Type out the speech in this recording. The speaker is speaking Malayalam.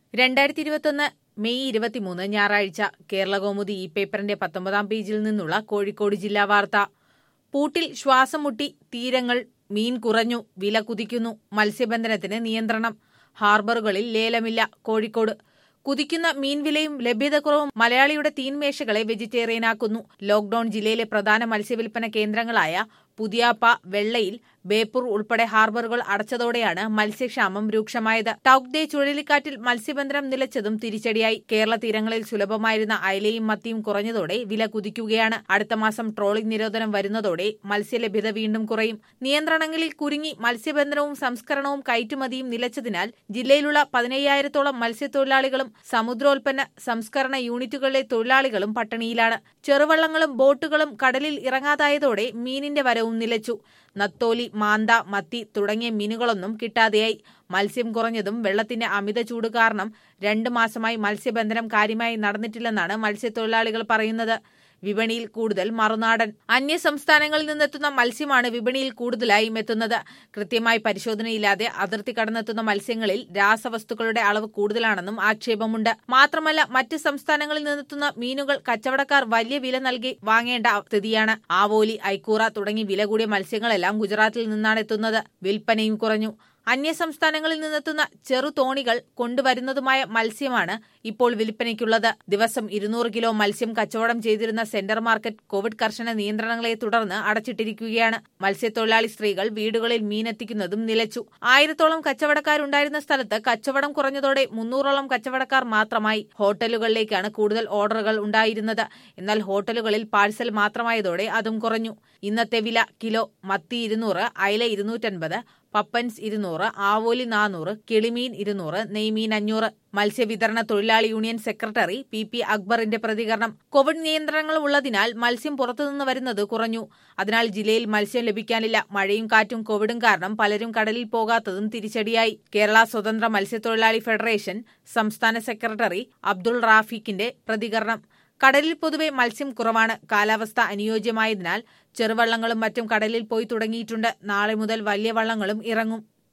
രണ്ടായിരത്തി ഇരുപത്തൊന്ന് മെയ് ഇരുപത്തിമൂന്ന് ഞായറാഴ്ച കേരളകൗമുദി ഈ പേപ്പറിന്റെ പത്തൊമ്പതാം പേജിൽ നിന്നുള്ള കോഴിക്കോട് ജില്ലാ വാർത്ത പൂട്ടിൽ ശ്വാസം മുട്ടി തീരങ്ങൾ മീൻ കുറഞ്ഞു വില കുതിക്കുന്നു മത്സ്യബന്ധനത്തിന് നിയന്ത്രണം ഹാർബറുകളിൽ ലേലമില്ല കോഴിക്കോട് കുതിക്കുന്ന മീൻ വിലയും ലഭ്യതക്കുറവും മലയാളിയുടെ തീൻമേശകളെ വെജിറ്റേറിയനാക്കുന്നു ലോക്ഡൌൺ ജില്ലയിലെ പ്രധാന മത്സ്യവില്പന കേന്ദ്രങ്ങളായ പുതിയാപ്പ വെള്ളയിൽ ബേപ്പൂർ ഉൾപ്പെടെ ഹാർബറുകൾ അടച്ചതോടെയാണ് മത്സ്യക്ഷാമം രൂക്ഷമായത് ടൌക് ഡേ ചുഴലിക്കാറ്റിൽ മത്സ്യബന്ധനം നിലച്ചതും തിരിച്ചടിയായി കേരള തീരങ്ങളിൽ സുലഭമായിരുന്ന അയലയും മത്തിയും കുറഞ്ഞതോടെ വില കുതിക്കുകയാണ് അടുത്ത മാസം ട്രോളിംഗ് നിരോധനം വരുന്നതോടെ മത്സ്യലഭ്യത വീണ്ടും കുറയും നിയന്ത്രണങ്ങളിൽ കുരുങ്ങി മത്സ്യബന്ധനവും സംസ്കരണവും കയറ്റുമതിയും നിലച്ചതിനാൽ ജില്ലയിലുള്ള പതിനയ്യായിരത്തോളം മത്സ്യത്തൊഴിലാളികളും സമുദ്രോൽപ്പന്ന സംസ്കരണ യൂണിറ്റുകളിലെ തൊഴിലാളികളും പട്ടിണിയിലാണ് ചെറുവള്ളങ്ങളും ബോട്ടുകളും കടലിൽ ഇറങ്ങാതായതോടെ മീനിന്റെ വരവും നിലച്ചു നത്തോലി മാന്ത മത്തി തുടങ്ങിയ മീനുകളൊന്നും കിട്ടാതെയായി മത്സ്യം കുറഞ്ഞതും വെള്ളത്തിന്റെ അമിത ചൂട് കാരണം രണ്ടു മാസമായി മത്സ്യബന്ധനം കാര്യമായി നടന്നിട്ടില്ലെന്നാണ് മത്സ്യത്തൊഴിലാളികൾ പറയുന്നത് വിപണിയിൽ കൂടുതൽ മറുനാടൻ അന്യ സംസ്ഥാനങ്ങളിൽ നിന്നെത്തുന്ന മത്സ്യമാണ് വിപണിയിൽ കൂടുതലായും എത്തുന്നത് കൃത്യമായി പരിശോധനയില്ലാതെ അതിർത്തി കടന്നെത്തുന്ന മത്സ്യങ്ങളിൽ രാസവസ്തുക്കളുടെ അളവ് കൂടുതലാണെന്നും ആക്ഷേപമുണ്ട് മാത്രമല്ല മറ്റ് സംസ്ഥാനങ്ങളിൽ നിന്നെത്തുന്ന മീനുകൾ കച്ചവടക്കാർ വലിയ വില നൽകി വാങ്ങേണ്ട സ്ഥിതിയാണ് ആവോലി ഐക്കൂറ തുടങ്ങി വില കൂടിയ മത്സ്യങ്ങളെല്ലാം ഗുജറാത്തിൽ നിന്നാണ് എത്തുന്നത് വിൽപ്പനയും കുറഞ്ഞു അന്യ സംസ്ഥാനങ്ങളിൽ നിന്നെത്തുന്ന ചെറു തോണികൾ കൊണ്ടുവരുന്നതുമായ മത്സ്യമാണ് ഇപ്പോൾ വിൽപ്പനയ്ക്കുള്ളത് ദിവസം ഇരുന്നൂറ് കിലോ മത്സ്യം കച്ചവടം ചെയ്തിരുന്ന സെന്റർ മാർക്കറ്റ് കോവിഡ് കർശന നിയന്ത്രണങ്ങളെ തുടർന്ന് അടച്ചിട്ടിരിക്കുകയാണ് മത്സ്യത്തൊഴിലാളി സ്ത്രീകൾ വീടുകളിൽ മീനെത്തിക്കുന്നതും നിലച്ചു ആയിരത്തോളം കച്ചവടക്കാരുണ്ടായിരുന്ന സ്ഥലത്ത് കച്ചവടം കുറഞ്ഞതോടെ മുന്നൂറോളം കച്ചവടക്കാർ മാത്രമായി ഹോട്ടലുകളിലേക്കാണ് കൂടുതൽ ഓർഡറുകൾ ഉണ്ടായിരുന്നത് എന്നാൽ ഹോട്ടലുകളിൽ പാഴ്സൽ മാത്രമായതോടെ അതും കുറഞ്ഞു ഇന്നത്തെ വില കിലോ മത്തി ഇരുന്നൂറ് അയല ഇരുന്നൂറ്റൻപത് പപ്പൻസ് ഇരുന്നൂറ് ആവോലി നാനൂറ് കിളിമീൻ ഇരുന്നൂറ് നെയ്മീൻ അഞ്ഞൂറ് മത്സ്യവിതരണ തൊഴിലാളി യൂണിയൻ സെക്രട്ടറി പി പി അക്ബറിന്റെ പ്രതികരണം കോവിഡ് നിയന്ത്രണങ്ങൾ ഉള്ളതിനാൽ മത്സ്യം പുറത്തുനിന്ന് വരുന്നത് കുറഞ്ഞു അതിനാൽ ജില്ലയിൽ മത്സ്യം ലഭിക്കാനില്ല മഴയും കാറ്റും കോവിഡും കാരണം പലരും കടലിൽ പോകാത്തതും തിരിച്ചടിയായി കേരള സ്വതന്ത്ര മത്സ്യത്തൊഴിലാളി ഫെഡറേഷൻ സംസ്ഥാന സെക്രട്ടറി അബ്ദുൾ റാഫിക്കിന്റെ പ്രതികരണം കടലിൽ പൊതുവെ മത്സ്യം കുറവാണ് കാലാവസ്ഥ അനുയോജ്യമായതിനാൽ ചെറുവള്ളങ്ങളും മറ്റും കടലിൽ പോയി തുടങ്ങിയിട്ടുണ്ട് നാളെ മുതൽ വലിയ വള്ളങ്ങളും ഇറങ്ങും